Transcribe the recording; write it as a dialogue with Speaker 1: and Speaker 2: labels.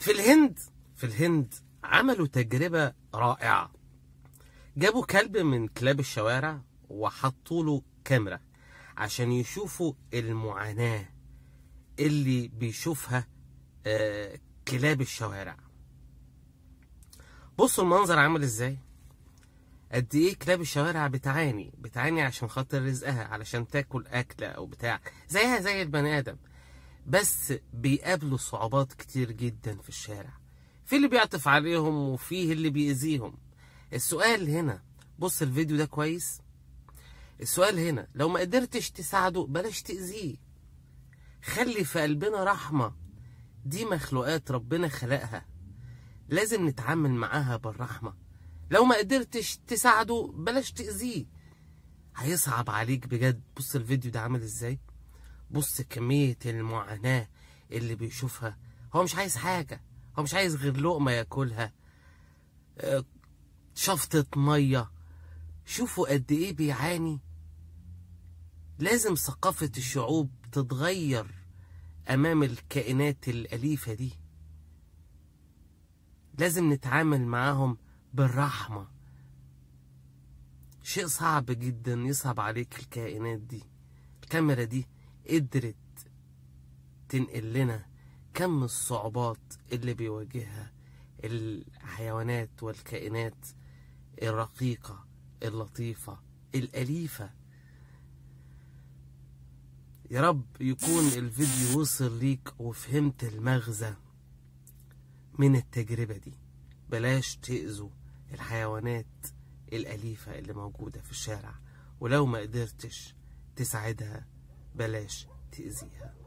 Speaker 1: في الهند في الهند عملوا تجربة رائعة جابوا كلب من كلاب الشوارع وحطوا له كاميرا عشان يشوفوا المعاناة اللي بيشوفها آه، كلاب الشوارع بصوا المنظر عامل ازاي قد ايه كلاب الشوارع بتعاني بتعاني عشان خاطر رزقها علشان تاكل اكله او بتاع زيها زي البني ادم بس بيقابلوا صعوبات كتير جدا في الشارع في اللي بيعطف عليهم وفيه اللي بيأذيهم السؤال هنا بص الفيديو ده كويس السؤال هنا لو ما قدرتش تساعده بلاش تأذيه خلي في قلبنا رحمة دي مخلوقات ربنا خلقها لازم نتعامل معاها بالرحمة لو ما قدرتش تساعده بلاش تأذيه هيصعب عليك بجد بص الفيديو ده عامل ازاي بص كمية المعاناة اللي بيشوفها هو مش عايز حاجة هو مش عايز غير لقمة ياكلها آه، شفطة مية شوفوا قد ايه بيعاني لازم ثقافة الشعوب تتغير أمام الكائنات الأليفة دي لازم نتعامل معاهم بالرحمة شيء صعب جدا يصعب عليك الكائنات دي الكاميرا دي قدرت تنقل لنا كم الصعوبات اللي بيواجهها الحيوانات والكائنات الرقيقة اللطيفة الأليفة يا رب يكون الفيديو وصل ليك وفهمت المغزى من التجربة دي بلاش تأذوا الحيوانات الأليفة اللي موجودة في الشارع ولو ما قدرتش تساعدها بلاش تأذيها